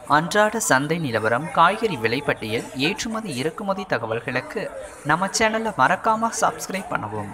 அன்றாட சந்தை நிலவரம் காய்கறி விலை பட்டியல் ஏற்றுமதி இறக்குமதி தகவல்களுக்கு நம்ம சேனலை மறக்காம சப்ஸ்கிரைப் பண்ணவும்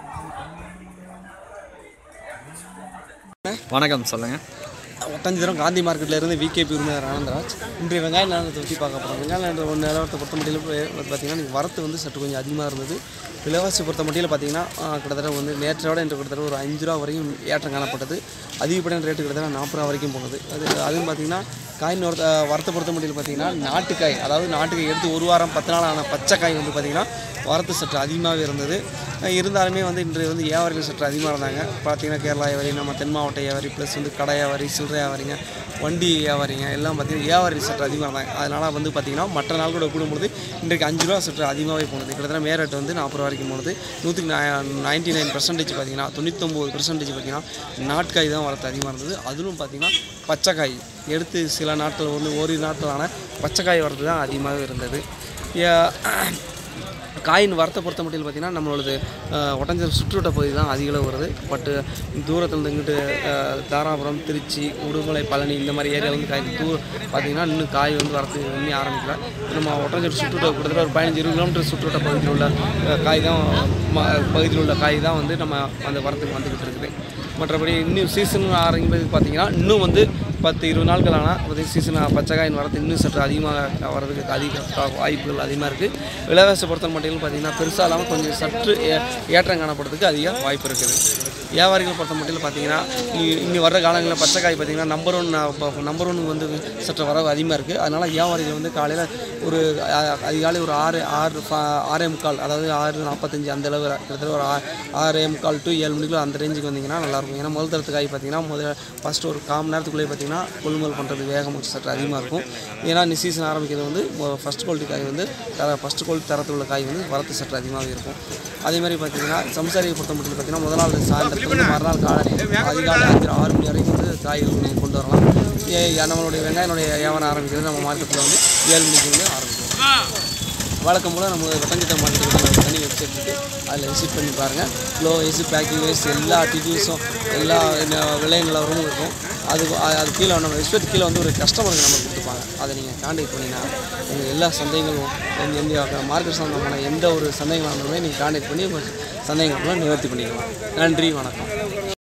வணக்கம் சொல்லுங்கள் ஒட்டஞ்சிரம் காந்தி மார்க்கெட்டில் இருந்து விகேபி உரிமையாளர் ஆனந்தராஜ் இன்றைய வெங்காய நிலத்தை பற்றி பார்க்க போகிறோம் வெங்காய நிலத்தை ஒன்று நிலவரத்தை பொறுத்த மட்டியில் வந்து பார்த்திங்கன்னா இன்றைக்கி வரத்து வந்து சற்று கொஞ்சம் அதிகமாக இருந்தது விலைவாசி பொறுத்த மட்டியில் பார்த்திங்கன்னா ஆ, கிட்டத்தட்ட வந்து நேற்றோட இன்று கிட்டத்தட்ட ஒரு அஞ்சு ரூபா வரைக்கும் ஏற்றம் காணப்பட்டது அதிகப்படியான ரேட்டு கிட்டத்தட்ட நாற்பது ரூபா வரைக்கும் போனது அது அதுவும் பார்த்திங்கன்னா காயின் வரத்த வரத்தை பொறுத்த மட்டியில் பார்த்திங்கன்னா நாட்டுக்காய் அதாவது நாட்டுக்காய் எடுத்து ஒரு வாரம் பத்து நாள் ஆன பச்சை காய் வந்து பார்த்திங்கன்னா வரத்து சற்று அதிகமாகவே இருந்தது அஹ் இருந்தாலுமே வந்து இன்று வந்து வியாபாரிகள் சற்று அதிகமாக இருந்தாங்க பார்த்தீங்கன்னா கேரளா வியாபாரி நம்ம தென் மாவட்ட வியாபாரி ப்ளஸ் வந்து கடை வியாபாரி சில்லறை வியாபாரிங்க வண்டி வியாபாரிங்க எல்லாம் பார்த்தீங்கன்னா வியாபாரி சற்று அதிகமாக இருந்தாங்க அதனால் வந்து பார்த்திங்கன்னா மற்ற நாள் கூட கூடும்பொழுது இன்றைக்கு அஞ்சு ரூபா சற்று அதிகமாகவே போனது கிட்டத்தட்ட மேரேட் வந்து நாற்பது ரூபா வரைக்கும் போனது நூற்றுக்கு நைன்ட்டி நைன் பர்சன்டேஜ் பார்த்தீங்கன்னா தொண்ணூத்தொம்பது பர்சன்டேஜ் பார்த்தீங்கன்னா நாட்காய் தான் வரத்து அதிகமாக இருந்தது அதிலும் பார்த்தீங்கன்னா பச்சைக்காய் எடுத்து சில நாட்கள் ஒன்று ஓரிரு நாட்களான பச்சைக்காய் வரது தான் அதிகமாகவே இருந்தது ஏ- காயின் வரத்தை பொறுத்த மட்டும் பார்த்திங்கன்னா நம்மளோடது ஒட்டஞ்சல் சுற்றுவட்ட பகுதி தான் அதிக அளவு வருது பட்டு தூரத்தில் இங்கிட்டு அஹ், தாராபுரம் திருச்சி உடுமலை பழனி இந்த மாதிரி ஏரியாவில் வந்து காய் தூ பார்த்திங்கன்னா இன்னும் காய் வந்து வரத்து இன்னும் ஆரம்பிக்கல நம்ம ஒட்டஞ்சல் சுற்றுவட்ட கிட்டத்தட்ட ஒரு பதினஞ்சு இருபது கிலோமீட்டர் சுற்றுவட்ட பகுதியில் உள்ள அஹ், காய் தான் ம- பகுதியில் உள்ள காய் தான் வந்து நம்ம அந்த வரத்துக்கு வந்துக்கிட்டு இருக்குது மற்றபடி இன்னும் சீசன் ஆரம்பிப்பது பார்த்திங்கன்னா இன்னும் வந்து பத்து இருபது நாட்கள் ஆனால் வந்து சீசன் பச்சைக்காயின் வரது இன்னும் சற்று அதிகமாக வர்றதுக்கு அதிக வாய்ப்புகள் அதிகமாக இருக்குது விலைவாசி பொறுத்த மட்டும் பார்த்திங்கன்னா பெருசாக இல்லாமல் கொஞ்சம் சற்று ஏ- ஏற்றம் காணப்படுறதுக்கு அதிக வாய்ப்பு இருக்குது வியாபாரிகள் பொறுத்த மட்டும் பார்த்தீங்கன்னா இனி வர்ற காலங்களில் பச்சைக்காய் பார்த்திங்கன்னா நம்பர் ஒன் நம்பர் ஒன் வந்து சற்று வரவு அதிகமாக இருக்குது அதனால் வியாபாரிகள் வந்து காலையில் ஒரு அ- அதிகாலை ஒரு ஆறு ஆறு ஃப- ஆறே முக்கால் அதாவது ஆறு நாற்பத்தஞ்சு அந்த அளவு கிட்டத்தட்ட ஒரு ஆ- ஆறே முக்கால் டு ஏழு மணிக்குள்ள அந்த ரேஞ்சுக்கு வந்தீங்கன்னா நல்லாயிருக்கும் ஏன்னா முதல் தரத்து காய் பார்த்தீங்கன்னா முதல் ஃபஸ்ட்டு ஒரு கால் மணி நேரத்துக்குள்ளே பார்த்தீங்கன்னா கொள்முதல் பண்ணுறது வேகம் சற்று அதிகமாக இருக்கும் ஏன்னா இந்த சீசன் ஆரம்பிக்கிறது வந்து ஃபஸ்ட் குவாலிட்டி காய் வந்து தர ஃபஸ்ட் குவாலிட்டி தரத்தில் உள்ள காய் வந்து வரத்து சற்று அதிகமாகவே இருக்கும் அதே மாதிரி பார்த்தீங்கன்னா சம்சாரியை பொறுத்த மட்டும் பார்த்தீங்கன்னா முதல் நாள் சாயந்தரத்துலேருந்து மறுநாள் காலை அதிகாலை அஞ்சு ஆறு மணி வரைக்கும் வந்து காய்கள் நீங்கள் கொண்டு வரலாம் ஏ- நம்மளுடைய வெங்காயனுடைய வியாபாரம் ஆரம்பிக்கிறது நம்ம மார்க்கெட்டில் வந்து ஏழு மணிக்கு வந்து ஆரம்பிக்கும் வழக்கம் போல் நம்ம வெட்டஞ்சிட்ட மார்க்கெட்டுக்கு தனி வெப்சைட் இருக்குது அதில் விசிட் பண்ணி பாருங்கள் ஃப்ளோ வைஸ் பேக்கிங் வைஸ் எல்லா டீட்டெயில்ஸும் எல்லா என்ன விலை நிலவரமும் இருக்கும் அது அ- அது கீழே நம்ம வெப்சைட் கீழே வந்து ஒரு கஸ்டமருக்கு நம்ம கொடுத்துருப்பாங்க அதை நீங்கள் காண்டாக்ட் பண்ணிங்கன்னா உங்கள் எல்லா சந்தேகங்களும் எந்த எந்த மார்க்கெட் சம்மந்தமான எந்த ஒரு சந்தேகமாக இருந்தாலுமே நீங்கள் காண்டாக்ட் பண்ணி உங்கள் சந்தேகங்களை நிவர்த்தி பண்ணிக்கலாம் நன்றி வணக்கம்